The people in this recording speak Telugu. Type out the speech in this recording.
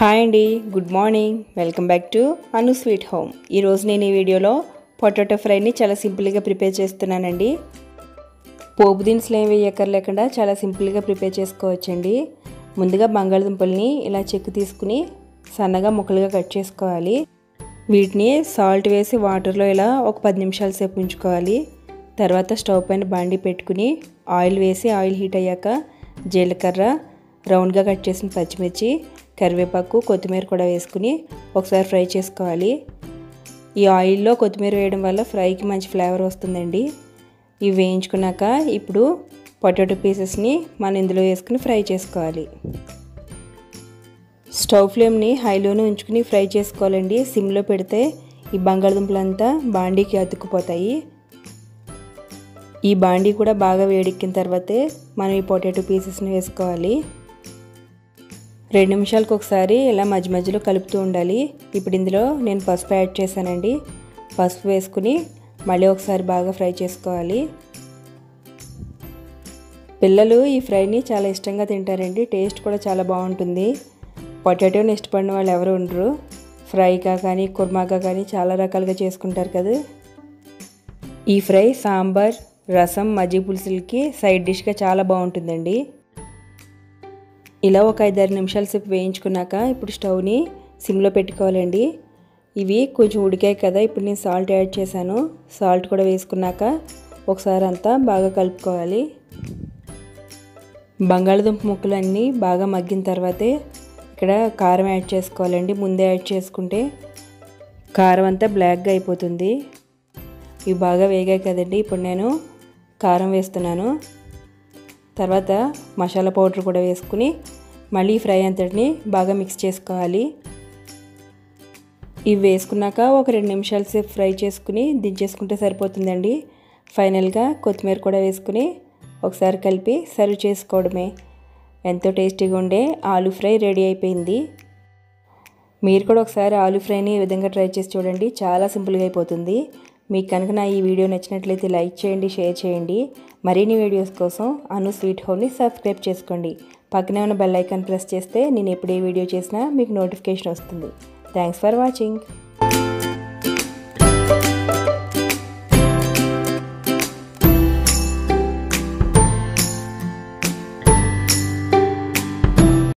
హాయ్ అండి good morning welcome back to Anu sweet home ఈరోజు నేను ఈ వీడియోలో పొటాటో ఫ్రైని చాలా సింపుల్గా ప్రిపేర్ చేస్తున్నానండి పోపు దినుసులు ఏం వేయక్కర్లేకుండా చాలా సింపుల్గా ప్రిపేర్ చేసుకోవచ్చండి ముందుగా బంగాళదుంపల్ని ఇలా చెక్కు తీసుకుని సన్నగా ముక్కలుగా కట్ చేసుకోవాలి వీటిని సాల్ట్ వేసి వాటర్లో ఇలా ఒక పది నిమిషాల సేపు ఉంచుకోవాలి తర్వాత స్టవ్ పైన బాండి పెట్టుకుని ఆయిల్ వేసి ఆయిల్ హీట్ అయ్యాక జీలకర్ర రౌండ్గా కట్ చేసిన పచ్చిమిర్చి కరివేపాకు కొత్తిమీర కూడా వేసుకుని ఒకసారి ఫ్రై చేసుకోవాలి ఈ ఆయిల్లో కొత్తిమీర వేయడం వల్ల ఫ్రైకి మంచి ఫ్లేవర్ వస్తుందండి ఇవి వేయించుకున్నాక ఇప్పుడు పొటాటో పీసెస్ని మనం ఇందులో వేసుకుని ఫ్రై చేసుకోవాలి స్టవ్ ఫ్లేమ్ని హైలోనే ఉంచుకుని ఫ్రై చేసుకోవాలండి సిమ్లో పెడితే ఈ బంగాళదుంపలంతా బాండీకి అతుక్కుపోతాయి ఈ బాండీ కూడా బాగా వేడెక్కిన తర్వాతే మనం ఈ పొటాటో పీసెస్ని వేసుకోవాలి రెండు నిమిషాలకు ఒకసారి ఇలా మధ్య మధ్యలో కలుపుతూ ఉండాలి ఇప్పుడు ఇందులో నేను పసుపు యాడ్ చేశానండి పసుపు వేసుకుని మళ్ళీ ఒకసారి బాగా ఫ్రై చేసుకోవాలి పిల్లలు ఈ ఫ్రైని చాలా ఇష్టంగా తింటారండి టేస్ట్ కూడా చాలా బాగుంటుంది పొటాటోని ఇష్టపడిన వాళ్ళు ఎవరు ఉండరు ఫ్రైగా కానీ కుర్మాగా కానీ చాలా రకాలుగా చేసుకుంటారు కదా ఈ ఫ్రై సాంబార్ రసం మజ్జిగ పులుసులకి సైడ్ డిష్గా చాలా బాగుంటుందండి ఇలా ఒక ఐదారు నిమిషాల సేపు వేయించుకున్నాక ఇప్పుడు స్టవ్ని సిమ్లో పెట్టుకోవాలండి ఇవి కొంచెం ఉడికాయి కదా ఇప్పుడు నేను సాల్ట్ యాడ్ చేశాను సాల్ట్ కూడా వేసుకున్నాక ఒకసారి అంతా బాగా కలుపుకోవాలి బంగాళదుంప ముక్కలు అన్నీ బాగా మగ్గిన తర్వాతే ఇక్కడ కారం యాడ్ చేసుకోవాలండి ముందే యాడ్ చేసుకుంటే కారం అంతా బ్లాక్గా అయిపోతుంది ఇవి బాగా వేగాయి కదండి ఇప్పుడు నేను కారం వేస్తున్నాను తర్వాత మసాలా పౌడర్ కూడా వేసుకుని మళ్ళీ ఫ్రై అంతటిని బాగా మిక్స్ చేసుకోవాలి ఇవి వేసుకున్నాక ఒక రెండు నిమిషాల సేపు ఫ్రై చేసుకుని దించేసుకుంటే సరిపోతుందండి ఫైనల్గా కొత్తిమీర కూడా వేసుకుని ఒకసారి కలిపి సర్వ్ చేసుకోవడమే ఎంతో టేస్టీగా ఉండే ఆలూ ఫ్రై రెడీ అయిపోయింది మీరు కూడా ఒకసారి ఆలూ ఫ్రైని ఈ విధంగా ట్రై చేసి చూడండి చాలా సింపుల్గా అయిపోతుంది మీకు కనుక నా ఈ వీడియో నచ్చినట్లయితే లైక్ చేయండి షేర్ చేయండి మరిన్ని వీడియోస్ కోసం అను స్వీట్ హోమ్ని సబ్స్క్రైబ్ చేసుకోండి పక్కనే ఉన్న బెల్ ఐకాన్ ప్రెస్ చేస్తే నేను ఎప్పుడు ఏ వీడియో చేసినా మీకు నోటిఫికేషన్ వస్తుంది థ్యాంక్స్ ఫర్ వాచింగ్